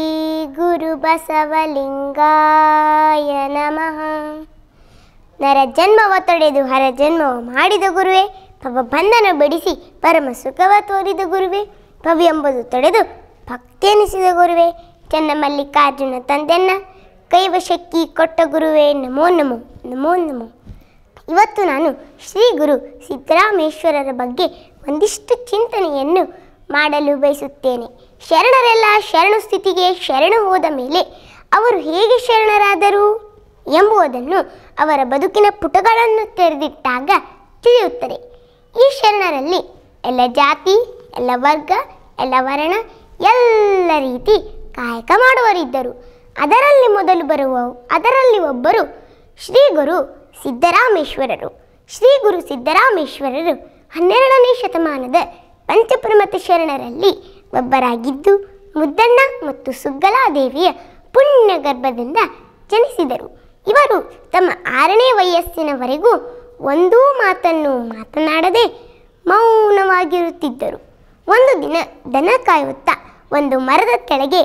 ಗುರು ಬಸವಲಿಂಗಾಯ ನಮಃ ನರ ಜನ್ಮವ ತೊಡೆದು ಹರ ಜನ್ಮವ ಮಾಡಿದ ಗುರುವೇ ಪವ ಬಂಧನ ಬಿಡಿಸಿ ಪರಮ ಸುಖವ ತೋರಿದ ಗುರುವೇ ಪವಿ ಎಂಬುದು ತೊಡೆದು ಭಕ್ತಿ ಎನಿಸಿದ ಗುರುವೇ ಚೆನ್ನ ಮಲ್ಲಿಕಾರ್ಜುನ ತಂದೆನ್ನ ಕೈವಶಕ್ಕಿ ಕೊಟ್ಟ ಗುರುವೇ ನಮೋ ನಮೋ ನಮೋ ನಮೋ ಇವತ್ತು ನಾನು ಶ್ರೀ ಗುರು ಸಿದ್ದರಾಮೇಶ್ವರರ ಬಗ್ಗೆ ಒಂದಿಷ್ಟು ಚಿಂತನೆಯನ್ನು ಮಾಡಲು ಬಯಸುತ್ತೇನೆ ಶರಣರೆಲ್ಲ ಶರಣು ಸ್ಥಿತಿಗೆ ಶರಣು ಹೋದ ಮೇಲೆ ಅವರು ಹೇಗೆ ಶರಣರಾದರು ಎಂಬುದನ್ನು ಅವರ ಬದುಕಿನ ಪುಟಗಳನ್ನು ತೆರೆದಿಟ್ಟಾಗ ತಿಳಿಯುತ್ತದೆ ಈ ಶರಣರಲ್ಲಿ ಎಲ್ಲ ಜಾತಿ ಎಲ್ಲ ವರ್ಗ ಎಲ್ಲ ವರ್ಣ ಎಲ್ಲ ರೀತಿ ಕಾಯಕ ಮಾಡುವರಿದ್ದರು ಅದರಲ್ಲಿ ಮೊದಲು ಬರುವ ಅದರಲ್ಲಿ ಒಬ್ಬರು ಶ್ರೀ ಗುರು ಸಿದ್ದರಾಮೇಶ್ವರರು ಶ್ರೀ ಗುರು ಸಿದ್ದರಾಮೇಶ್ವರರು ಹನ್ನೆರಡನೇ ಶತಮಾನದ ಪಂಚಪ್ರಮತ ಶರಣರಲ್ಲಿ ಒಬ್ಬರಾಗಿದ್ದು ಮುದ್ದಣ್ಣ ಮತ್ತು ಸುಗ್ಗಲಾದೇವಿಯ ಪುಣ್ಯ ಗರ್ಭದಿಂದ ಜನಿಸಿದರು ಇವರು ತಮ್ಮ ಆರನೇ ವಯಸ್ಸಿನವರೆಗೂ ಒಂದೂ ಮಾತನ್ನು ಮಾತನಾಡದೆ ಮೌನವಾಗಿರುತ್ತಿದ್ದರು ಒಂದು ದಿನ ದನ ಕಾಯುತ್ತಾ ಒಂದು ಮರದ ಕೆಳಗೆ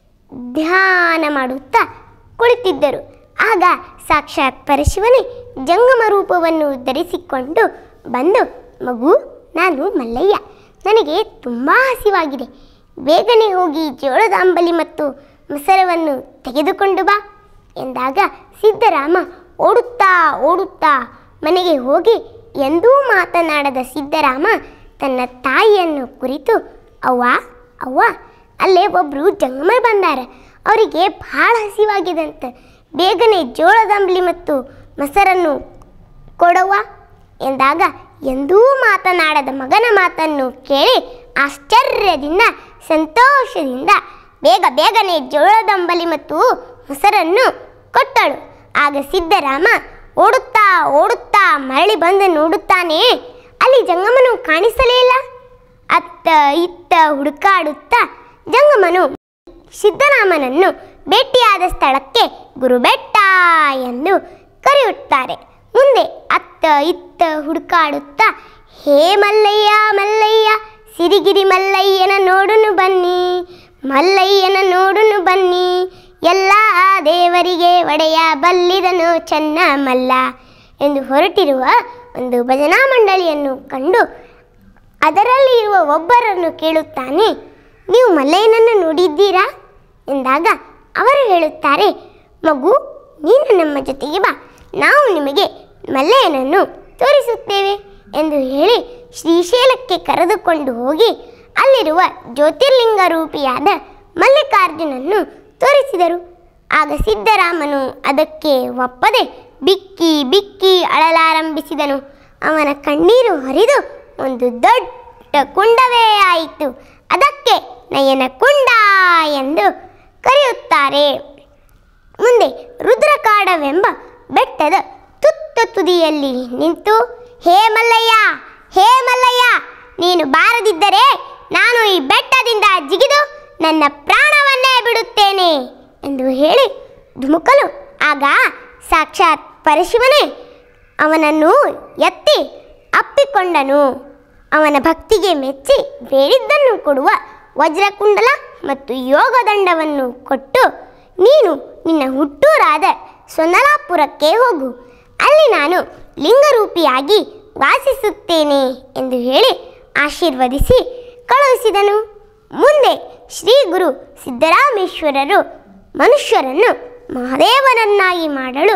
ಧ್ಯಾನ ಮಾಡುತ್ತಾ ಕುಳಿತಿದ್ದರು ಆಗ ಸಾಕ್ಷಾತ್ ಪರಶಿವನೇ ಜಂಗಮ ರೂಪವನ್ನು ಧರಿಸಿಕೊಂಡು ಬಂದು ಮಗು ನಾನು ಮಲ್ಲಯ್ಯ ನನಗೆ ತುಂಬ ಹಸಿವಾಗಿದೆ ಬೇಗನೆ ಹೋಗಿ ಜೋಳದ ಅಂಬಲಿ ಮತ್ತು ಮೊಸರವನ್ನು ತೆಗೆದುಕೊಂಡು ಬಾ ಎಂದಾಗ ಸಿದ್ದರಾಮ ಓಡುತ್ತಾ ಓಡುತ್ತಾ ಮನೆಗೆ ಹೋಗಿ ಎಂದೂ ಮಾತನಾಡದ ಸಿದ್ದರಾಮ ತನ್ನ ತಾಯಿಯನ್ನು ಕುರಿತು ಅವ್ವ ಅವ್ವ ಅಲ್ಲೇ ಒಬ್ಬರು ಜಂಗಮ ಬಂದಾರ ಅವರಿಗೆ ಭಾಳ ಹಸಿವಾಗಿದಂತೆ ಬೇಗನೆ ಜೋಳದ ಅಂಬ್ಲಿ ಮತ್ತು ಮೊಸರನ್ನು ಕೊಡವ್ವ ಎಂದಾಗ ಎಂದೂ ಮಾತನಾಡದ ಮಗನ ಮಾತನ್ನು ಕೇಳಿ ಆಶ್ಚರ್ಯದಿಂದ ಸಂತೋಷದಿಂದ ಬೇಗ ಬೇಗನೆ ಜೋಳದಂಬಲಿ ಮತ್ತು ಮೊಸರನ್ನು ಕೊಟ್ಟಳು ಆಗ ಸಿದ್ದರಾಮ ಓಡುತ್ತಾ ಓಡುತ್ತಾ ಮರಳಿ ಬಂದು ನೋಡುತ್ತಾನೆ ಅಲ್ಲಿ ಜಂಗಮನು ಕಾಣಿಸಲೇ ಇಲ್ಲ ಅತ್ತ ಇತ್ತ ಹುಡುಕಾಡುತ್ತಾ ಜಂಗಮನು ಸಿದ್ದರಾಮನನ್ನು ಭೇಟಿಯಾದ ಸ್ಥಳಕ್ಕೆ ಗುರುಬೆಟ್ಟ ಎಂದು ಕರೆಯುತ್ತಾರೆ ಮುಂದೆ ಅತ್ತ ಇತ್ತ ಹುಡುಕಾಡುತ್ತಾ ಹೇ ಮಲ್ಲಯ್ಯ ಮಲ್ಲಯ್ಯ ಸಿರಿಗಿರಿ ಮಲ್ಲಯ್ಯನ ನೋಡುನು ಬನ್ನಿ ಮಲ್ಲಯ್ಯನ ನೋಡುನು ಬನ್ನಿ ಎಲ್ಲ ದೇವರಿಗೆ ಒಡೆಯ ಬಲ್ಲಿದನು ಚೆನ್ನ ಮಲ್ಲ ಎಂದು ಹೊರಟಿರುವ ಒಂದು ಭಜನಾ ಮಂಡಳಿಯನ್ನು ಕಂಡು ಅದರಲ್ಲಿ ಇರುವ ಒಬ್ಬರನ್ನು ಕೇಳುತ್ತಾನೆ ನೀವು ಮಲ್ಲಯ್ಯನನ್ನು ನೋಡಿದ್ದೀರಾ ಎಂದಾಗ ಅವರು ಹೇಳುತ್ತಾರೆ ಮಗು ನೀನು ನಮ್ಮ ಜೊತೆಗೆ ಬಾ ನಾವು ನಿಮಗೆ ಮಲ್ಲಯ್ಯನನ್ನು ತೋರಿಸುತ್ತೇವೆ ಎಂದು ಹೇಳಿ ಶ್ರೀಶೈಲಕ್ಕೆ ಕರೆದುಕೊಂಡು ಹೋಗಿ ಅಲ್ಲಿರುವ ಜ್ಯೋತಿರ್ಲಿಂಗ ರೂಪಿಯಾದ ಮಲ್ಲಿಕಾರ್ಜುನನ್ನು ತೋರಿಸಿದರು ಆಗ ಸಿದ್ದರಾಮನು ಅದಕ್ಕೆ ಒಪ್ಪದೆ ಬಿಕ್ಕಿ ಬಿಕ್ಕಿ ಅಳಲಾರಂಭಿಸಿದನು ಅವನ ಕಣ್ಣೀರು ಹರಿದು ಒಂದು ದೊಡ್ಡ ಕುಂಡವೇ ಆಯಿತು ಅದಕ್ಕೆ ನಯನ ಕುಂಡ ಎಂದು ಕರೆಯುತ್ತಾರೆ ಮುಂದೆ ರುದ್ರಕಾಡವೆಂಬ ಬೆಟ್ಟದ ತುತ್ತ ತುದಿಯಲ್ಲಿ ನಿಂತು ಹೇ ಮಲ್ಲಯ್ಯ ಹೇ ಮಲ್ಲಯ್ಯ ನೀನು ಬಾರದಿದ್ದರೆ ನಾನು ಈ ಬೆಟ್ಟದಿಂದ ಜಿಗಿದು ನನ್ನ ಪ್ರಾಣವನ್ನೇ ಬಿಡುತ್ತೇನೆ ಎಂದು ಹೇಳಿ ಧುಮುಕಲು ಆಗ ಸಾಕ್ಷಾತ್ ಪರಶಿವನೇ ಅವನನ್ನು ಎತ್ತಿ ಅಪ್ಪಿಕೊಂಡನು ಅವನ ಭಕ್ತಿಗೆ ಮೆಚ್ಚಿ ಬೇಡಿದ್ದನ್ನು ಕೊಡುವ ವಜ್ರಕುಂಡಲ ಮತ್ತು ಯೋಗದಂಡವನ್ನು ಕೊಟ್ಟು ನೀನು ನಿನ್ನ ಹುಟ್ಟೂರಾದ ಸೊನ್ನಲಾಪುರಕ್ಕೆ ಹೋಗು ಅಲ್ಲಿ ನಾನು ಲಿಂಗರೂಪಿಯಾಗಿ ವಾಸಿಸುತ್ತೇನೆ ಎಂದು ಹೇಳಿ ಆಶೀರ್ವದಿಸಿ ಕಳುಹಿಸಿದನು ಮುಂದೆ ಶ್ರೀ ಗುರು ಸಿದ್ದರಾಮೇಶ್ವರರು ಮನುಷ್ಯರನ್ನು ಮಹಾದೇವನನ್ನಾಗಿ ಮಾಡಲು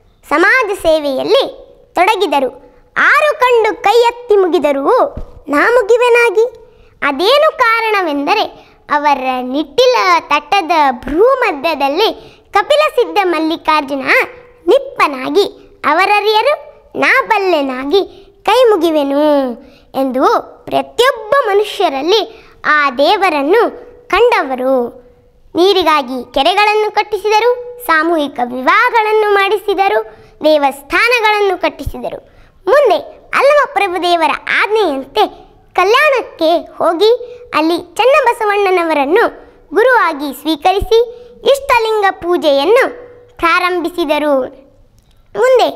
ಸಮಾಜ ಸೇವೆಯಲ್ಲಿ ತೊಡಗಿದರು ಆರು ಕಂಡು ಕೈ ಎತ್ತಿ ಮುಗಿದರು ನಾ ಮುಗಿವೆನಾಗಿ ಅದೇನು ಕಾರಣವೆಂದರೆ ಅವರ ನಿಟ್ಟಿಲ ತಟ್ಟದ ಭ್ರೂಮಧ್ಯದಲ್ಲಿ ಕಪಿಲ ಸಿದ್ಧ ಮಲ್ಲಿಕಾರ್ಜುನ ನಿಪ್ಪನಾಗಿ ಅವರರಿಯರು ನಾ ಬಲ್ಲೆನಾಗಿ ಕೈ ಮುಗಿವೆನು ಎಂದು ಪ್ರತಿಯೊಬ್ಬ ಮನುಷ್ಯರಲ್ಲಿ ಆ ದೇವರನ್ನು ಕಂಡವರು ನೀರಿಗಾಗಿ ಕೆರೆಗಳನ್ನು ಕಟ್ಟಿಸಿದರು ಸಾಮೂಹಿಕ ವಿವಾಹಗಳನ್ನು ಮಾಡಿಸಿದರು ದೇವಸ್ಥಾನಗಳನ್ನು ಕಟ್ಟಿಸಿದರು ಮುಂದೆ ಅಲ್ಲಮ ಪ್ರಭುದೇವರ ಆಜ್ಞೆಯಂತೆ ಕಲ್ಯಾಣಕ್ಕೆ ಹೋಗಿ ಅಲ್ಲಿ ಚನ್ನಬಸವಣ್ಣನವರನ್ನು ಗುರುವಾಗಿ ಸ್ವೀಕರಿಸಿ ಇಷ್ಟಲಿಂಗ ಪೂಜೆಯನ್ನು ಪ್ರಾರಂಭಿಸಿದರು ಮುಂದೆ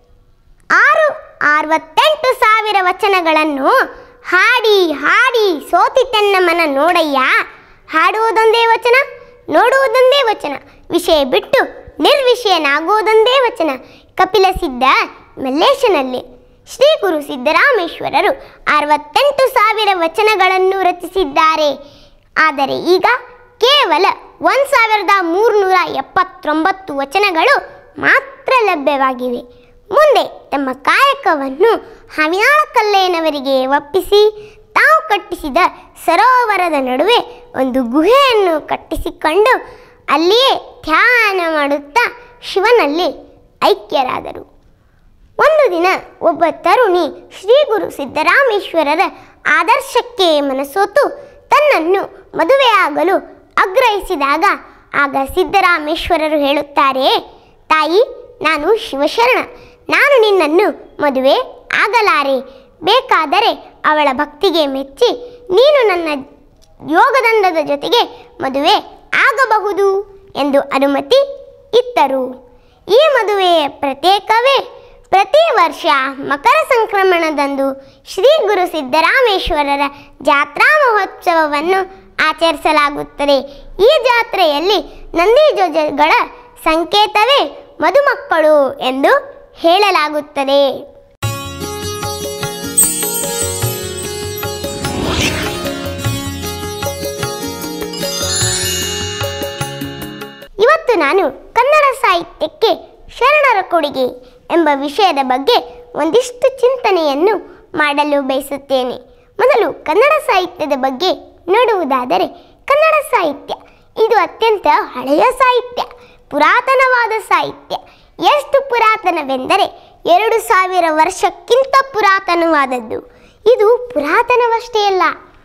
ಆರು ಅರವತ್ತೆಂಟು ಸಾವಿರ ವಚನಗಳನ್ನು ಹಾಡಿ ಹಾಡಿ ಸೋತಿತೆನ್ನ ಮನ ನೋಡಯ್ಯ ಹಾಡುವುದೊಂದೇ ವಚನ ನೋಡುವುದೊಂದೇ ವಚನ ವಿಷಯ ಬಿಟ್ಟು ನಿರ್ವಿಷಯನಾಗುವುದೊಂದೇ ವಚನ ಕಪಿಲ ಸಿದ್ಧ ಮಲ್ಲೇಶನಲ್ಲಿ ಶ್ರೀ ಗುರು ಸಿದ್ದರಾಮೇಶ್ವರರು ಅರವತ್ತೆಂಟು ಸಾವಿರ ವಚನಗಳನ್ನು ರಚಿಸಿದ್ದಾರೆ ಆದರೆ ಈಗ ಕೇವಲ ಒಂದು ಸಾವಿರದ ಮೂರುನೂರ ಎಪ್ಪತ್ತೊಂಬತ್ತು ವಚನಗಳು ಮಾತ್ರ ಲಭ್ಯವಾಗಿವೆ ಮುಂದೆ ತಮ್ಮ ಕಾಯಕವನ್ನು ಹವಿನಾಳ ಕಲ್ಲೇನವರಿಗೆ ಒಪ್ಪಿಸಿ ತಾವು ಕಟ್ಟಿಸಿದ ಸರೋವರದ ನಡುವೆ ಒಂದು ಗುಹೆಯನ್ನು ಕಟ್ಟಿಸಿಕೊಂಡು ಅಲ್ಲಿಯೇ ಧ್ಯಾನ ಮಾಡುತ್ತಾ ಶಿವನಲ್ಲಿ ಐಕ್ಯರಾದರು ಒಂದು ದಿನ ಒಬ್ಬ ತರುಣಿ ಶ್ರೀ ಗುರು ಸಿದ್ದರಾಮೇಶ್ವರರ ಆದರ್ಶಕ್ಕೆ ಮನಸೋತು ತನ್ನನ್ನು ಮದುವೆಯಾಗಲು ಆಗ್ರಹಿಸಿದಾಗ ಆಗ ಸಿದ್ದರಾಮೇಶ್ವರರು ಹೇಳುತ್ತಾರೆ ತಾಯಿ ನಾನು ಶಿವಶರಣ ನಾನು ನಿನ್ನನ್ನು ಮದುವೆ ಆಗಲಾರೆ ಬೇಕಾದರೆ ಅವಳ ಭಕ್ತಿಗೆ ಮೆಚ್ಚಿ ನೀನು ನನ್ನ ಯೋಗದಂಡದ ಜೊತೆಗೆ ಮದುವೆ ಆಗಬಹುದು ಎಂದು ಅನುಮತಿ ಇತ್ತರು ಈ ಮದುವೆಯ ಪ್ರತ್ಯೇಕವೇ ಪ್ರತಿ ವರ್ಷ ಮಕರ ಸಂಕ್ರಮಣದಂದು ಶ್ರೀ ಗುರು ಸಿದ್ದರಾಮೇಶ್ವರರ ಜಾತ್ರಾ ಮಹೋತ್ಸವವನ್ನು ಆಚರಿಸಲಾಗುತ್ತದೆ ಈ ಜಾತ್ರೆಯಲ್ಲಿ ನಂದಿಜೋಜಗಳ ಸಂಕೇತವೇ ಮದುಮಕ್ಕಳು ಎಂದು ಹೇಳಲಾಗುತ್ತದೆ ಇವತ್ತು ನಾನು ಕನ್ನಡ ಸಾಹಿತ್ಯಕ್ಕೆ ಶರಣರ ಕೊಡುಗೆ ಎಂಬ ವಿಷಯದ ಬಗ್ಗೆ ಒಂದಿಷ್ಟು ಚಿಂತನೆಯನ್ನು ಮಾಡಲು ಬಯಸುತ್ತೇನೆ ಮೊದಲು ಕನ್ನಡ ಸಾಹಿತ್ಯದ ಬಗ್ಗೆ ನೋಡುವುದಾದರೆ ಕನ್ನಡ ಸಾಹಿತ್ಯ ಇದು ಅತ್ಯಂತ ಹಳೆಯ ಸಾಹಿತ್ಯ ಪುರಾತನವಾದ ಸಾಹಿತ್ಯ ಎಷ್ಟು ಪುರಾತನವೆಂದರೆ ಎರಡು ಸಾವಿರ ವರ್ಷಕ್ಕಿಂತ ಪುರಾತನವಾದದ್ದು ಇದು ಪುರಾತನವಷ್ಟೇ ಅಲ್ಲ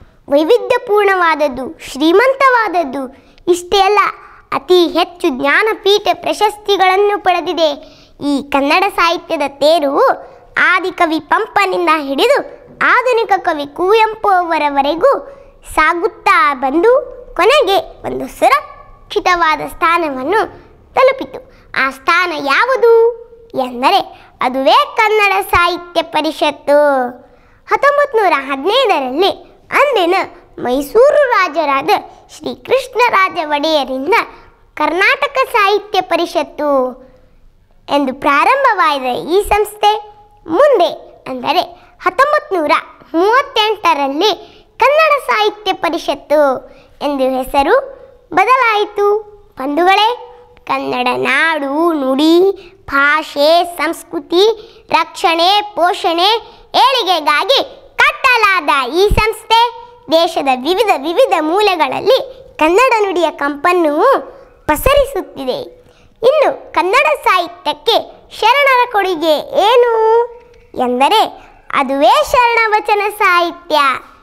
ವೈವಿಧ್ಯಪೂರ್ಣವಾದದ್ದು ಶ್ರೀಮಂತವಾದದ್ದು ಇಷ್ಟೇ ಅಲ್ಲ ಅತಿ ಹೆಚ್ಚು ಜ್ಞಾನಪೀಠ ಪ್ರಶಸ್ತಿಗಳನ್ನು ಪಡೆದಿದೆ ಈ ಕನ್ನಡ ಸಾಹಿತ್ಯದ ತೇರು ಆದಿಕವಿ ಪಂಪನಿಂದ ಹಿಡಿದು ಆಧುನಿಕ ಕವಿ ಕುವೆಂಪು ಅವರವರೆಗೂ ಸಾಗುತ್ತಾ ಬಂದು ಕೊನೆಗೆ ಒಂದು ಸುರಕ್ಷಿತವಾದ ಸ್ಥಾನವನ್ನು ತಲುಪಿತು ಆ ಸ್ಥಾನ ಯಾವುದು ಎಂದರೆ ಅದುವೇ ಕನ್ನಡ ಸಾಹಿತ್ಯ ಪರಿಷತ್ತು ಹತ್ತೊಂಬತ್ತು ನೂರ ಹದಿನೈದರಲ್ಲಿ ಅಂದಿನ ಮೈಸೂರು ರಾಜರಾದ ಶ್ರೀ ಕೃಷ್ಣರಾಜ ಒಡೆಯರಿಂದ ಕರ್ನಾಟಕ ಸಾಹಿತ್ಯ ಪರಿಷತ್ತು ಎಂದು ಪ್ರಾರಂಭವಾದ ಈ ಸಂಸ್ಥೆ ಮುಂದೆ ಅಂದರೆ ಹತ್ತೊಂಬತ್ತು ನೂರ ಮೂವತ್ತೆಂಟರಲ್ಲಿ ಕನ್ನಡ ಸಾಹಿತ್ಯ ಪರಿಷತ್ತು ಎಂದು ಹೆಸರು ಬದಲಾಯಿತು ಬಂಧುಗಳೇ ಕನ್ನಡ ನಾಡು ನುಡಿ ಭಾಷೆ ಸಂಸ್ಕೃತಿ ರಕ್ಷಣೆ ಪೋಷಣೆ ಏಳಿಗೆಗಾಗಿ ಕಟ್ಟಲಾದ ಈ ಸಂಸ್ಥೆ ದೇಶದ ವಿವಿಧ ವಿವಿಧ ಮೂಲೆಗಳಲ್ಲಿ ಕನ್ನಡ ನುಡಿಯ ಕಂಪನ್ನು ಪಸರಿಸುತ್ತಿದೆ ಇನ್ನು ಕನ್ನಡ ಸಾಹಿತ್ಯಕ್ಕೆ ಶರಣರ ಕೊಡುಗೆ ಏನು ಎಂದರೆ ಅದುವೇ ಶರಣವಚನ ಸಾಹಿತ್ಯ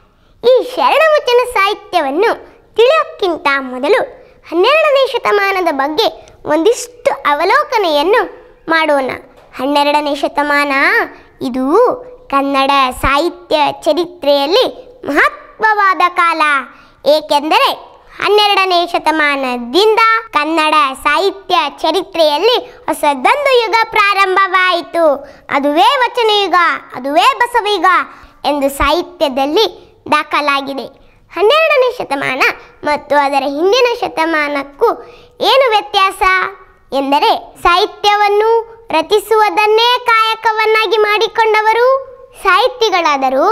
ಈ ಶರಣವಚನ ಸಾಹಿತ್ಯವನ್ನು ತಿಳಿಯೋಕ್ಕಿಂತ ಮೊದಲು ಹನ್ನೆರಡನೇ ಶತಮಾನದ ಬಗ್ಗೆ ಒಂದಿಷ್ಟು ಅವಲೋಕನೆಯನ್ನು ಮಾಡೋಣ ಹನ್ನೆರಡನೇ ಶತಮಾನ ಇದು ಕನ್ನಡ ಸಾಹಿತ್ಯ ಚರಿತ್ರೆಯಲ್ಲಿ ಮಹತ್ವವಾದ ಕಾಲ ಏಕೆಂದರೆ ಹನ್ನೆರಡನೇ ಶತಮಾನದಿಂದ ಕನ್ನಡ ಸಾಹಿತ್ಯ ಚರಿತ್ರೆಯಲ್ಲಿ ಹೊಸದೊಂದು ಯುಗ ಪ್ರಾರಂಭವಾಯಿತು ಅದುವೇ ವಚನಯುಗ ಅದುವೇ ಬಸವಯುಗ ಎಂದು ಸಾಹಿತ್ಯದಲ್ಲಿ ದಾಖಲಾಗಿದೆ ಹನ್ನೆರಡನೇ ಶತಮಾನ ಮತ್ತು ಅದರ ಹಿಂದಿನ ಶತಮಾನಕ್ಕೂ ಏನು ವ್ಯತ್ಯಾಸ ಎಂದರೆ ಸಾಹಿತ್ಯವನ್ನು ರಚಿಸುವುದನ್ನೇ ಕಾಯಕವನ್ನಾಗಿ ಮಾಡಿಕೊಂಡವರು ಸಾಹಿತಿಗಳಾದರು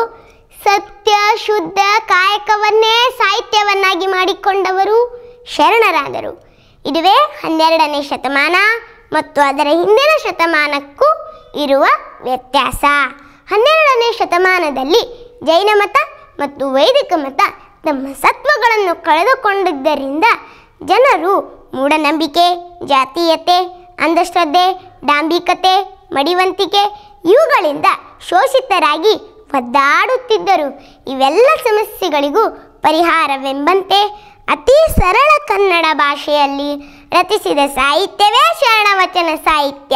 ಸತ್ಯ ಶುದ್ಧ ಕಾಯಕವನ್ನೇ ಸಾಹಿತ್ಯವನ್ನಾಗಿ ಮಾಡಿಕೊಂಡವರು ಶರಣರಾದರು ಇದುವೇ ಹನ್ನೆರಡನೇ ಶತಮಾನ ಮತ್ತು ಅದರ ಹಿಂದಿನ ಶತಮಾನಕ್ಕೂ ಇರುವ ವ್ಯತ್ಯಾಸ ಹನ್ನೆರಡನೇ ಶತಮಾನದಲ್ಲಿ ಜೈನ ಮತ ಮತ್ತು ವೈದಿಕ ಮತ ತಮ್ಮ ಸತ್ವಗಳನ್ನು ಕಳೆದುಕೊಂಡಿದ್ದರಿಂದ ಜನರು ಮೂಢನಂಬಿಕೆ ಜಾತೀಯತೆ ಅಂಧಶ್ರದ್ಧೆ ಡಾಂಬಿಕತೆ ಮಡಿವಂತಿಕೆ ಇವುಗಳಿಂದ ಶೋಷಿತರಾಗಿ ಒದ್ದಾಡುತ್ತಿದ್ದರು ಇವೆಲ್ಲ ಸಮಸ್ಯೆಗಳಿಗೂ ಪರಿಹಾರವೆಂಬಂತೆ ಅತಿ ಸರಳ ಕನ್ನಡ ಭಾಷೆಯಲ್ಲಿ ರಚಿಸಿದ ಸಾಹಿತ್ಯವೇ ಶರಣವಚನ ಸಾಹಿತ್ಯ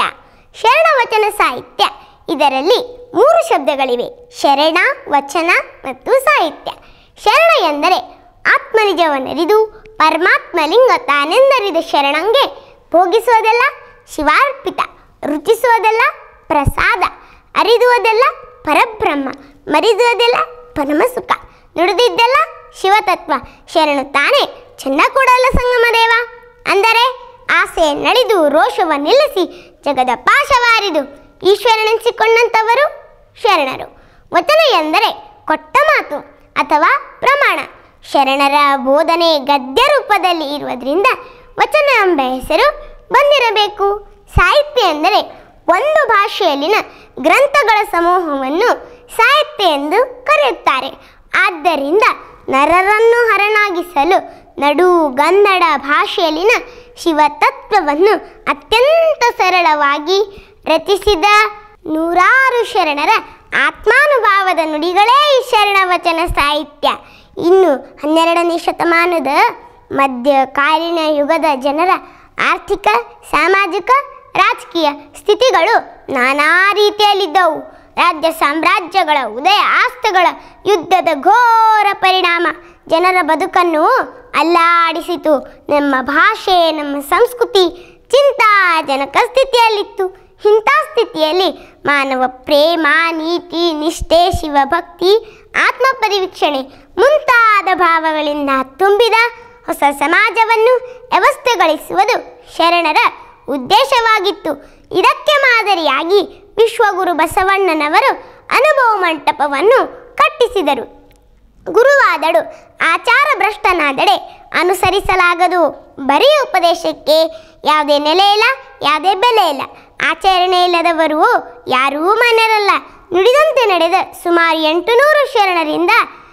ಶರಣವಚನ ಸಾಹಿತ್ಯ ಇದರಲ್ಲಿ ಮೂರು ಶಬ್ದಗಳಿವೆ ಶರಣ ವಚನ ಮತ್ತು ಸಾಹಿತ್ಯ ಶರಣ ಎಂದರೆ ಆತ್ಮನಿಜವನ್ನರಿದು ಪರಮಾತ್ಮ ಲಿಂಗ ತಾನೆಂದರಿದ ಶರಣಂಗೆ ಭೋಗಿಸುವುದೆಲ್ಲ ಶಿವಾರ್ಪಿತ ರುಚಿಸುವುದೆಲ್ಲ ಪ್ರಸಾದ ಅರಿದುವುದೆಲ್ಲ ಪರಬ್ರಹ್ಮ ಮರಿದುವುದೆಲ್ಲ ಪರಮಸುಖ ನುಡಿದಿದ್ದೆಲ್ಲ ಶಿವತತ್ವ ಶರಣು ತಾನೇ ಚೆನ್ನ ಕೂಡಲ ಸಂಗಮ ದೇವ ಅಂದರೆ ಆಸೆ ನಡೆದು ರೋಷವ ನಿಲ್ಲಿಸಿ ಜಗದ ಪಾಶವಾರಿದು ಈಶ್ವರನೆನಿಸಿಕೊಂಡಂಥವರು ಶರಣರು ವಚನ ಎಂದರೆ ಕೊಟ್ಟ ಮಾತು ಅಥವಾ ಪ್ರಮಾಣ ಶರಣರ ಬೋಧನೆ ಗದ್ಯ ರೂಪದಲ್ಲಿ ಇರುವುದರಿಂದ ವಚನ ಎಂಬ ಹೆಸರು ಬಂದಿರಬೇಕು ಸಾಹಿತ್ಯ ಎಂದರೆ ಒಂದು ಭಾಷೆಯಲ್ಲಿನ ಗ್ರಂಥಗಳ ಸಮೂಹವನ್ನು ಸಾಹಿತ್ಯ ಎಂದು ಕರೆಯುತ್ತಾರೆ ಆದ್ದರಿಂದ ನರರನ್ನು ಹರನಾಗಿಸಲು ನಡು ಗನ್ನಡ ಭಾಷೆಯಲ್ಲಿನ ಶಿವತತ್ವವನ್ನು ಅತ್ಯಂತ ಸರಳವಾಗಿ ರಚಿಸಿದ ನೂರಾರು ಶರಣರ ಆತ್ಮಾನುಭಾವದ ನುಡಿಗಳೇ ಈ ಶರಣ ವಚನ ಸಾಹಿತ್ಯ ಇನ್ನು ಹನ್ನೆರಡನೇ ಶತಮಾನದ ಮಧ್ಯಕಾಲೀನ ಯುಗದ ಜನರ ಆರ್ಥಿಕ ಸಾಮಾಜಿಕ ರಾಜಕೀಯ ಸ್ಥಿತಿಗಳು ನಾನಾ ರೀತಿಯಲ್ಲಿದ್ದವು ರಾಜ್ಯ ಸಾಮ್ರಾಜ್ಯಗಳ ಉದಯ ಆಸ್ತಗಳ ಯುದ್ಧದ ಘೋರ ಪರಿಣಾಮ ಜನರ ಬದುಕನ್ನು ಅಲ್ಲಾಡಿಸಿತು ನಮ್ಮ ಭಾಷೆ ನಮ್ಮ ಸಂಸ್ಕೃತಿ ಚಿಂತಾಜನಕ ಸ್ಥಿತಿಯಲ್ಲಿತ್ತು ಇಂಥ ಸ್ಥಿತಿಯಲ್ಲಿ ಮಾನವ ಪ್ರೇಮ ನೀತಿ ನಿಷ್ಠೆ ಶಿವಭಕ್ತಿ ಆತ್ಮಪರಿವೀಕ್ಷಣೆ ಮುಂತಾದ ಭಾವಗಳಿಂದ ತುಂಬಿದ ಹೊಸ ಸಮಾಜವನ್ನು ವ್ಯವಸ್ಥೆಗೊಳಿಸುವುದು ಶರಣರ ಉದ್ದೇಶವಾಗಿತ್ತು ಇದಕ್ಕೆ ಮಾದರಿಯಾಗಿ ವಿಶ್ವಗುರು ಬಸವಣ್ಣನವರು ಅನುಭವ ಮಂಟಪವನ್ನು ಕಟ್ಟಿಸಿದರು ಗುರುವಾದಡು ಆಚಾರ ಭ್ರಷ್ಟನಾದಡೆ ಅನುಸರಿಸಲಾಗದು ಬರೀ ಉಪದೇಶಕ್ಕೆ ಯಾವುದೇ ನೆಲೆ ಇಲ್ಲ ಯಾವುದೇ ಬೆಲೆ ಇಲ್ಲ ಆಚರಣೆ ಇಲ್ಲದವರು ಯಾರೂ ಮನೆಯರಲ್ಲ ನುಡಿದಂತೆ ನಡೆದ ಸುಮಾರು ಎಂಟು ನೂರು ಶರಣರಿಂದ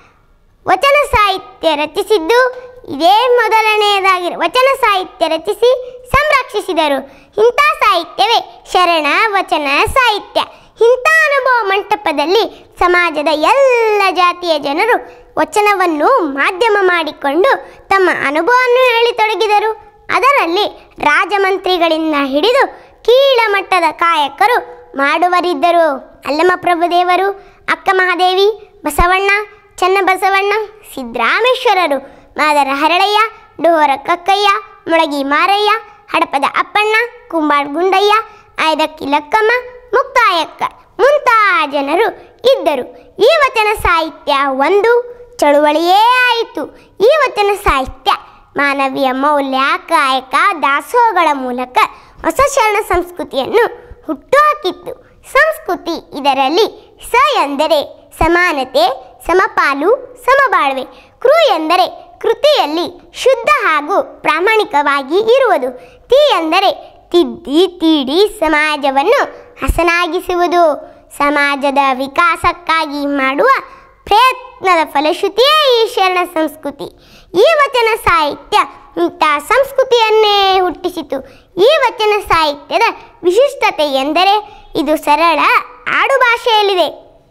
ವಚನ ಸಾಹಿತ್ಯ ರಚಿಸಿದ್ದು ಇದೇ ಮೊದಲನೆಯದಾಗಿರ ವಚನ ಸಾಹಿತ್ಯ ರಚಿಸಿ ಸಂರಕ್ಷಿಸಿದರು ಇಂಥ ಸಾಹಿತ್ಯವೇ ಶರಣ ವಚನ ಸಾಹಿತ್ಯ ಇಂಥ ಅನುಭವ ಮಂಟಪದಲ್ಲಿ ಸಮಾಜದ ಎಲ್ಲ ಜಾತಿಯ ಜನರು ವಚನವನ್ನು ಮಾಧ್ಯಮ ಮಾಡಿಕೊಂಡು ತಮ್ಮ ಅನುಭವವನ್ನು ಹೇಳಿತೊಡಗಿದರು ಅದರಲ್ಲಿ ರಾಜಮಂತ್ರಿಗಳಿಂದ ಹಿಡಿದು ಕೀಳಮಟ್ಟದ ಕಾಯಕರು ಮಾಡುವರಿದ್ದರು ಅಲ್ಲಮ ಪ್ರಭುದೇವರು ಅಕ್ಕ ಮಹಾದೇವಿ ಬಸವಣ್ಣ ಚನ್ನಬಸವಣ್ಣ ಸಿದ್ದರಾಮೇಶ್ವರರು ಮಾದರ ಹರಳಯ್ಯ ಡೋರ ಕಕ್ಕಯ್ಯ ಮುಳಗಿ ಮಾರಯ್ಯ ಹಡಪದ ಅಪ್ಪಣ್ಣ ಕುಂಬಾಡ್ ಗುಂಡಯ್ಯ ಆಯ್ದಕ್ಕಿ ಲಕ್ಕಮ್ಮ ಮುಕ್ತಾಯಕ್ಕ ಮುಂತಾದ ಜನರು ಇದ್ದರು ಈ ವಚನ ಸಾಹಿತ್ಯ ಒಂದು ಚಳುವಳಿಯೇ ಆಯಿತು ಈ ವಚನ ಸಾಹಿತ್ಯ ಮಾನವೀಯ ಮೌಲ್ಯ ಕಾಯಕ ದಾಸೋಹಗಳ ಮೂಲಕ ಹೊಸ ಶರಣ ಸಂಸ್ಕೃತಿಯನ್ನು ಹುಟ್ಟುಹಾಕಿತ್ತು ಸಂಸ್ಕೃತಿ ಇದರಲ್ಲಿ ಸ ಎಂದರೆ ಸಮಾನತೆ ಸಮಪಾಲು ಸಮಬಾಳ್ವೆ ಕೃ ಎಂದರೆ ಕೃತಿಯಲ್ಲಿ ಶುದ್ಧ ಹಾಗೂ ಪ್ರಾಮಾಣಿಕವಾಗಿ ಇರುವುದು ತಿ ಎಂದರೆ ತಿದ್ದಿ ತೀಡಿ ಸಮಾಜವನ್ನು ಹಸನಾಗಿಸುವುದು ಸಮಾಜದ ವಿಕಾಸಕ್ಕಾಗಿ ಮಾಡುವ ಪ್ರಯತ್ನದ ಫಲಶ್ರುತಿಯೇ ಈ ಶರಣ ಸಂಸ್ಕೃತಿ ಈ ವಚನ ಸಾಹಿತ್ಯ ಇಂಥ ಸಂಸ್ಕೃತಿಯನ್ನೇ ಹುಟ್ಟಿಸಿತು ಈ ವಚನ ಸಾಹಿತ್ಯದ ವಿಶಿಷ್ಟತೆ ಎಂದರೆ ಇದು ಸರಳ ಆಡುಭಾಷೆಯಲ್ಲಿದೆ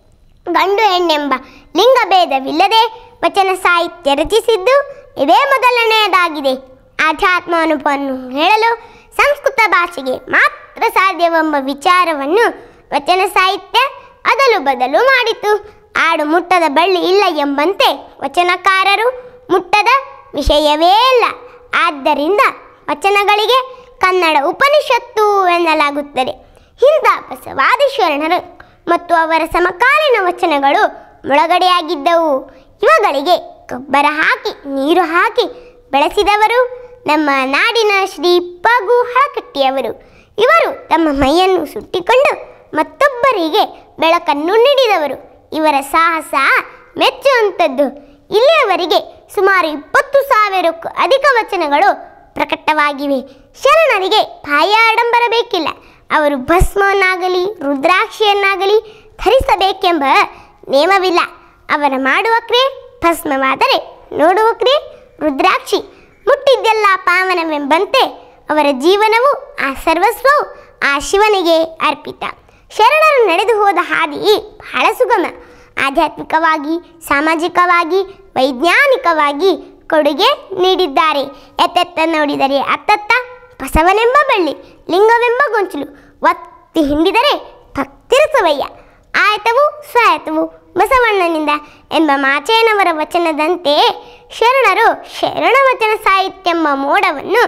ಗಂಡು ಹೆಣ್ಣೆಂಬ ಲಿಂಗಭೇದವಿಲ್ಲದೆ ವಚನ ಸಾಹಿತ್ಯ ರಚಿಸಿದ್ದು ಇದೇ ಮೊದಲನೆಯದಾಗಿದೆ ಆಧ್ಯಾತ್ಮ ಅನುಭವವನ್ನು ಹೇಳಲು ಸಂಸ್ಕೃತ ಭಾಷೆಗೆ ಮಾತ್ರ ಸಾಧ್ಯವೆಂಬ ವಿಚಾರವನ್ನು ವಚನ ಸಾಹಿತ್ಯ ಅದಲು ಬದಲು ಮಾಡಿತು ಆಡು ಮುಟ್ಟದ ಬಳ್ಳಿ ಇಲ್ಲ ಎಂಬಂತೆ ವಚನಕಾರರು ಮುಟ್ಟದ ವಿಷಯವೇ ಇಲ್ಲ ಆದ್ದರಿಂದ ವಚನಗಳಿಗೆ ಕನ್ನಡ ಉಪನಿಷತ್ತು ಎನ್ನಲಾಗುತ್ತದೆ ಇಂಥ ಬಸವಾದಿ ಶರಣರು ಮತ್ತು ಅವರ ಸಮಕಾಲೀನ ವಚನಗಳು ಮುಳಗಡೆಯಾಗಿದ್ದವು ಇವುಗಳಿಗೆ ಗೊಬ್ಬರ ಹಾಕಿ ನೀರು ಹಾಕಿ ಬೆಳೆಸಿದವರು ನಮ್ಮ ನಾಡಿನ ಶ್ರೀ ಪಗು ಹಳಕಟ್ಟಿಯವರು ಇವರು ತಮ್ಮ ಮೈಯನ್ನು ಸುಟ್ಟಿಕೊಂಡು ಮತ್ತೊಬ್ಬರಿಗೆ ಬೆಳಕನ್ನು ನೀಡಿದವರು ಇವರ ಸಾಹಸ ಮೆಚ್ಚುವಂಥದ್ದು ಇಲ್ಲಿಯವರೆಗೆ ಸುಮಾರು ಇಪ್ಪತ್ತು ಸಾವಿರಕ್ಕೂ ಅಧಿಕ ವಚನಗಳು ಪ್ರಕಟವಾಗಿವೆ ಶರಣರಿಗೆ ಬಾಹ್ಯ ಆಡಂಬರ ಬೇಕಿಲ್ಲ ಅವರು ಭಸ್ಮವನ್ನಾಗಲಿ ರುದ್ರಾಕ್ಷಿಯನ್ನಾಗಲಿ ಧರಿಸಬೇಕೆಂಬ ನೇಮವಿಲ್ಲ ಅವರ ಮಾಡುವ ಕ್ರಿಯೆ ಭಸ್ಮವಾದರೆ ನೋಡುವ ಕ್ರಿಯೆ ರುದ್ರಾಕ್ಷಿ ಮುಟ್ಟಿದ್ದೆಲ್ಲ ಪಾವನವೆಂಬಂತೆ ಅವರ ಜೀವನವು ಆ ಸರ್ವಸ್ವವು ಆ ಶಿವನಿಗೆ ಅರ್ಪಿತ ಶರಣರು ನಡೆದು ಹೋದ ಹಾದಿ ಬಹಳ ಸುಗಮ ಆಧ್ಯಾತ್ಮಿಕವಾಗಿ ಸಾಮಾಜಿಕವಾಗಿ ವೈಜ್ಞಾನಿಕವಾಗಿ ಕೊಡುಗೆ ನೀಡಿದ್ದಾರೆ ಎತ್ತೆತ್ತ ನೋಡಿದರೆ ಅತ್ತತ್ತ ಬಸವನೆಂಬ ಬಳ್ಳಿ ಲಿಂಗವೆಂಬ ಗೊಂಚಲು ಒತ್ತಿ ಹಿಂಡಿದರೆ ಭಕ್ತಿರಸವಯ್ಯ ಆಯತವು ಸ್ವಾಯತವು ಬಸವಣ್ಣನಿಂದ ಎಂಬ ಮಾಚೇನವರ ವಚನದಂತೆ ಶರಣರು ಶರಣ ವಚನ ಸಾಹಿತ್ಯ ಎಂಬ ಮೋಡವನ್ನು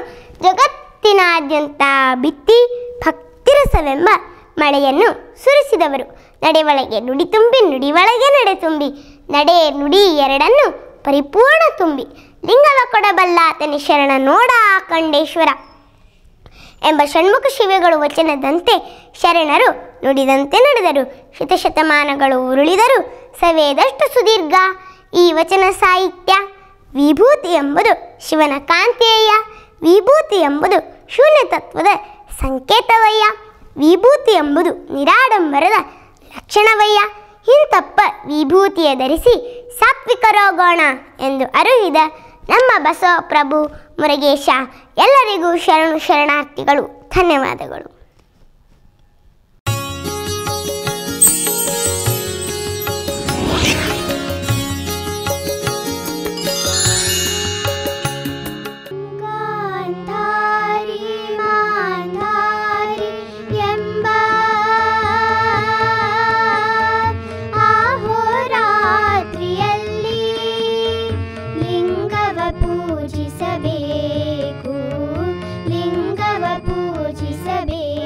ಜಗತ್ತಿನಾದ್ಯಂತ ಬಿತ್ತಿ ಭಕ್ತಿರಸವೆಂಬ ಮಳೆಯನ್ನು ಸುರಿಸಿದವರು ನಡೆ ಒಳಗೆ ನುಡಿ ತುಂಬಿ ನುಡಿ ಒಳಗೆ ನಡೆ ತುಂಬಿ ನಡೆ ನುಡಿ ಎರಡನ್ನು ಪರಿಪೂರ್ಣ ತುಂಬಿ ಲಿಂಗವ ಕೊಡಬಲ್ಲ ಆತನಿ ಶರಣ ನೋಡ ಕಂಡೇಶ್ವರ ಎಂಬ ಷಣ್ಮುಖ ಶಿವೆಗಳು ವಚನದಂತೆ ಶರಣರು ನುಡಿದಂತೆ ನಡೆದರು ಶತಶತಮಾನಗಳು ಉರುಳಿದರು ಸವೇದಷ್ಟು ಸುದೀರ್ಘ ಈ ವಚನ ಸಾಹಿತ್ಯ ವಿಭೂತಿ ಎಂಬುದು ಶಿವನ ಕಾಂತಿಯಯ್ಯ ವಿಭೂತಿ ಎಂಬುದು ಶೂನ್ಯ ತತ್ವದ ಸಂಕೇತವಯ್ಯ ವಿಭೂತಿ ಎಂಬುದು ನಿರಾಡಂಬರದ ಲಕ್ಷಣವಯ್ಯ ಇಂತಪ್ಪ ವಿಭೂತಿಯ ಧರಿಸಿ ಸಾತ್ವಿಕರೋಗೋಣ ಎಂದು ಅರುಹಿದ ನಮ್ಮ ಬಸವ ಪ್ರಭು ಮುರುಗೇಶ ಎಲ್ಲರಿಗೂ ಶರಣು ಶರಣಾರ್ಥಿಗಳು ಧನ್ಯವಾದಗಳು ಗಾಂಧಾರಿ ಮಾಂಧಾರಿ ಎಂಬ ಆಹೋರಾತ್ರಿಯಲ್ಲಿ ಲಿಂಗವ ಪೂಜಿಸಬೇಕು ಲಿಂಗವ ಪೂಜಿಸಬೇಕು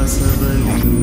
ಬಸವಲಿಂಗ